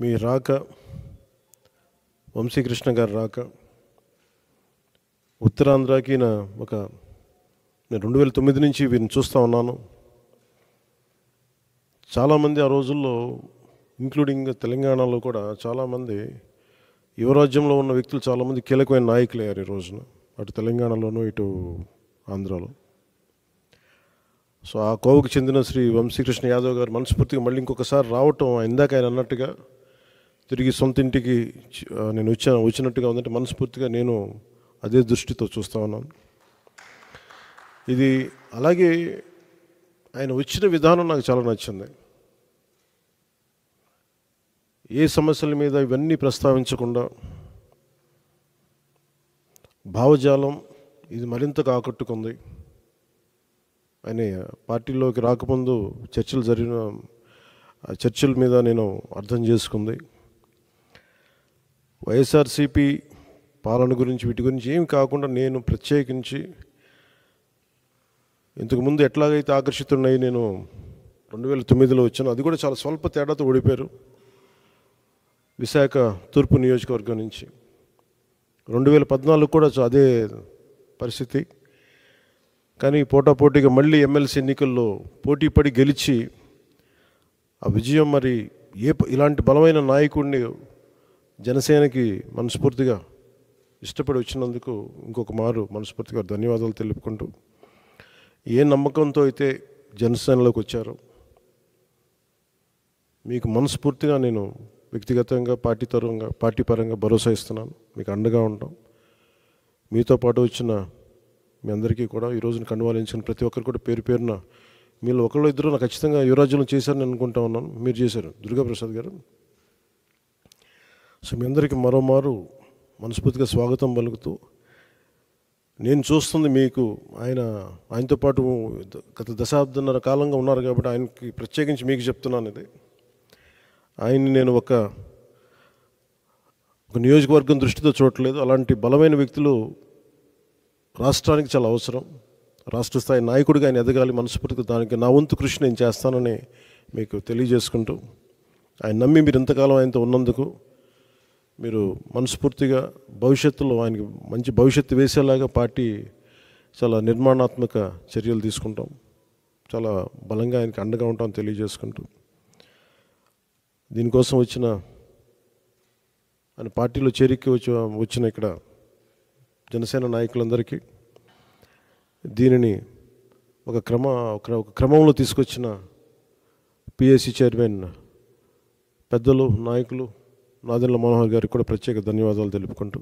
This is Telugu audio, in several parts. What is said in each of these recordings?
మీ రాక వంశీకృష్ణ గారి రాక ఉత్తరాంధ్రకి నా ఒక నేను రెండు వేల తొమ్మిది నుంచి వీరిని చూస్తూ ఉన్నాను చాలామంది ఆ రోజుల్లో ఇంక్లూడింగ్ తెలంగాణలో కూడా చాలామంది యువరాజ్యంలో ఉన్న వ్యక్తులు చాలామంది కీలకమైన నాయకులు అయ్యారు ఈ రోజున అటు తెలంగాణలోనూ ఇటు ఆంధ్రాలో సో ఆ కోవకు చెందిన శ్రీ వంశీకృష్ణ యాదవ్ గారు మనస్ఫూర్తిగా మళ్ళీ ఇంకొకసారి రావటం ఇందాక ఆయన అన్నట్టుగా తిరిగి సొంత ఇంటికి చి- ఆ, నేను వచ్చా వచ్చినట్టుగా ఉందంటే మనస్ఫూర్తిగా నేను అదే దృష్టితో చూస్తూ ఉన్నాను ఇది అలాగే ఆయన వచ్చిన విధానం నాకు చాలా నచ్చింది ఏ సమస్యల మీద ఇవన్నీ ప్రస్తావించకుండా భావజాలం ఇది మరింతగా ఆకట్టుకుంది ఆయన పార్టీలోకి రాకముందు చర్చలు జరిగిన ఆ చర్చల మీద నేను అర్థం చేసుకుంది వైఎస్ఆర్సిపి పాలన గురించి వీటి గురించి ఏమి కాకుండా నేను ప్రత్యేకించి ఇంతకుముందు ఎట్లాగైతే ఆకర్షితున్నాయి నేను రెండు వేల తొమ్మిదిలో వచ్చాను అది కూడా చాలా స్వల్ప తేడాతో ఓడిపోయారు విశాఖ తూర్పు నియోజకవర్గం నుంచి రెండు వేల పద్నాలుగు కూడా చ- అదే పరిస్థితి కానీ పోటాపోటీగా మళ్ళీ ఎమ్మెల్సీ ఎన్నికల్లో పోటీ పడి గెలిచి ఆ విజయం మరి ఏ ప- ఇలాంటి బలమైన నాయకుడిని జనసేనకి మనస్ఫూర్తిగా ఇష్టపడి వచ్చినందుకు ఇంకొక మారు మనస్ఫూర్తిగా ధన్యవాదాలు తెలుపుకుంటూ ఏ నమ్మకంతో అయితే జనసేనలోకి వచ్చారో మీకు మనస్ఫూర్తిగా నేను వ్యక్తిగతంగా పార్టీ తరంగా పార్టీ పరంగా భరోసా ఇస్తున్నాను మీకు అండగా ఉంటాం మీతో పాటు వచ్చిన మీ అందరికీ కూడా ఈ రోజున కండువాలించిన ప్రతి ఒక్కరు కూడా పేరు పేరున మీరు ఒకళ్ళు ఇద్దరు నాకు ఖచ్చితంగా యువరాజ్యంలో చేశారని అనుకుంటా ఉన్నాను మీరు చేశారు దుర్గాప్రసాద్ గారు సో మీ అందరికీ మరోమారు మనస్ఫూర్తిగా స్వాగతం పలుకుతూ నేను చూస్తుంది మీకు ఆయన ఆయనతో పాటు గత దశాబ్దన్నర కాలంగా ఉన్నారు కాబట్టి ఆయనకి ప్రత్యేకించి మీకు చెప్తున్నాను ఇది ఆయన్ని నేను ఒక ఒక నియోజకవర్గం దృష్టితో చూడట్లేదు అలాంటి బలమైన వ్యక్తులు రాష్ట్రానికి చాలా అవసరం రాష్ట్ర స్థాయి నాయకుడిగా ఆయన ఎదగాలి మనస్ఫూర్తిగా దానికి నా వంతు కృషి నేను చేస్తానని మీకు తెలియజేసుకుంటూ ఆయన నమ్మి మీరు ఇంతకాలం ఆయనతో ఉన్నందుకు మీరు మనస్ఫూర్తిగా భవిష్యత్తులో ఆయనకి మంచి భవిష్యత్తు వేసేలాగా పార్టీ చాలా నిర్మాణాత్మక చర్యలు తీసుకుంటాం చాలా బలంగా ఆయనకి అండగా ఉంటాం తెలియజేసుకుంటూ దీనికోసం వచ్చిన ఆయన పార్టీలో చేరిక వచ్చి వచ్చిన ఇక్కడ జనసేన నాయకులందరికీ దీనిని ఒక క్రమ ఒక ఒక క్రమంలో తీసుకొచ్చిన పిఎస్సి చైర్మన్ పెద్దలు నాయకులు నాదెండ్ల మనోహర్ గారికి కూడా ప్రత్యేక ధన్యవాదాలు తెలుపుకుంటూ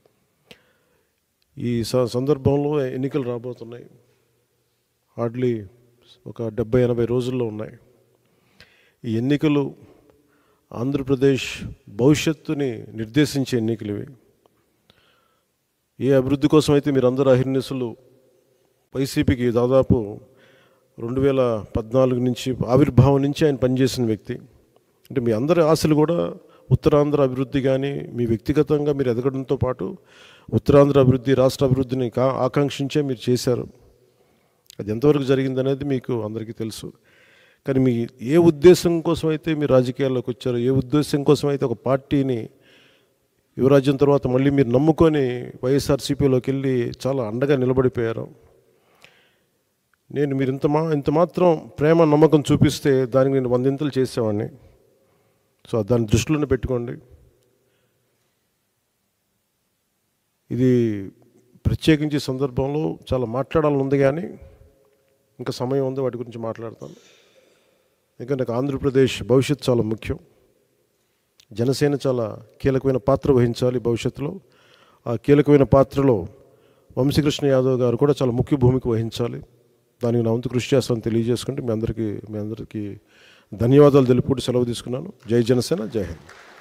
ఈ స- సందర్భంలో ఎన్నికలు రాబోతున్నాయి హార్డ్లీ ఒక డెబ్బై ఎనభై రోజుల్లో ఉన్నాయి ఈ ఎన్నికలు ఆంధ్రప్రదేశ్ భవిష్యత్తుని నిర్దేశించే ఎన్నికలు ఇవి ఏ అభివృద్ధి కోసం అయితే మీరు అందరూ అహిర్నిసులు వైసీపీకి దాదాపు రెండు వేల పద్నాలుగు నుంచి ఆవిర్భావం నుంచి ఆయన పనిచేసిన వ్యక్తి అంటే మీ అందరి ఆశలు కూడా ఉత్తరాంధ్ర అభివృద్ధి కానీ మీ వ్యక్తిగతంగా మీరు ఎదగడంతో పాటు ఉత్తరాంధ్ర అభివృద్ధి రాష్ట్ర అభివృద్ధిని కా ఆకాంక్షించే మీరు చేశారు అది ఎంతవరకు జరిగిందనేది మీకు అందరికీ తెలుసు కానీ మీ ఏ ఉద్దేశం కోసం అయితే మీరు రాజకీయాల్లోకి వచ్చారో ఏ ఉద్దేశం కోసం అయితే ఒక పార్టీని యువరాజ్యం తర్వాత మళ్ళీ మీరు నమ్ముకొని వైఎస్ఆర్సీపీలోకి వెళ్ళి చాలా అండగా నిలబడిపోయారు నేను మీరు ఇంత మా ఇంత మాత్రం ప్రేమ నమ్మకం చూపిస్తే దానికి నేను వందింతలు చేసేవాడిని సో దాన్ని దృష్టిలోనే పెట్టుకోండి ఇది ప్రత్యేకించి ఈ సందర్భంలో చాలా మాట్లాడాలని ఉంది కానీ ఇంకా సమయం ఉంది వాటి గురించి మాట్లాడతాను ఎందుకంటే నాకు ఆంధ్రప్రదేశ్ భవిష్యత్తు చాలా ముఖ్యం జనసేన చాలా కీలకమైన పాత్ర వహించాలి భవిష్యత్తులో ఆ కీలకమైన పాత్రలో వంశీకృష్ణ యాదవ్ గారు కూడా చాలా ముఖ్య భూమిక వహించాలి దానికి నా వంతు కృషి చేస్తానని తెలియజేసుకుంటే మీ అందరికీ మీ అందరికీ ధన్యవాదాలు తెలుపుకుంటూ సెలవు తీసుకున్నాను జై జనసేన జై హింద్